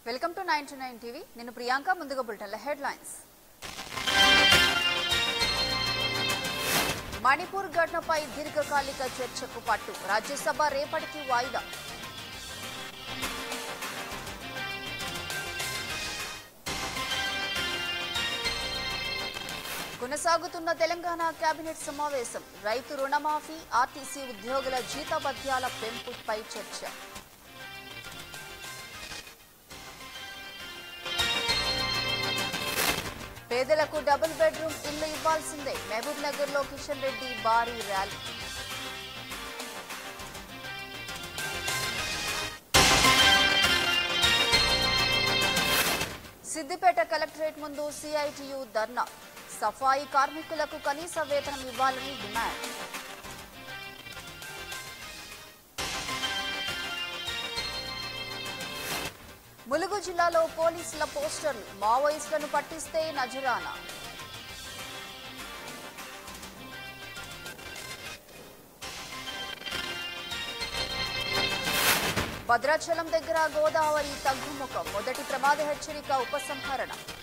welcome to nine to nine TV నేను ప్రియాంక ముందుగా బులెటిన్ల head lines Manipur ఘటనపై దీర్ఘకాలిక చర్చకు పట్టు రాజ్యసభ రేపటికి వాయిదా కొనసాగుతున్న తెలంగాణ కేబినెట్ సమావేశం రైతు రుణమాఫీ ఆర్టీసీ ఉద్యోగుల జీతభత్యాల పెంపుపై చర్చ పేదలకు డబుల్ బెడ్రూమ్ ఇల్లు ఇవ్వాల్సిందే మహబూబ్ నగర్ లో కిషన్ రెడ్డి భారీ ర్యాలీ సిద్దిపేట కలెక్టరేట్ ముందు సిఐటియు ధర్నా సఫాయి కార్మికులకు కనీస వేతనం ఇవ్వాలని డిమాండ్ ములుగు జిల్లాలో పోలీసుల పోస్టర్లు మావోయిస్టులను పట్టిస్తే నజరానా భద్రాచలం దగ్గర గోదావరి తగ్గుముఖం మొదటి ప్రమాద హెచ్చరిక ఉపసంహరణ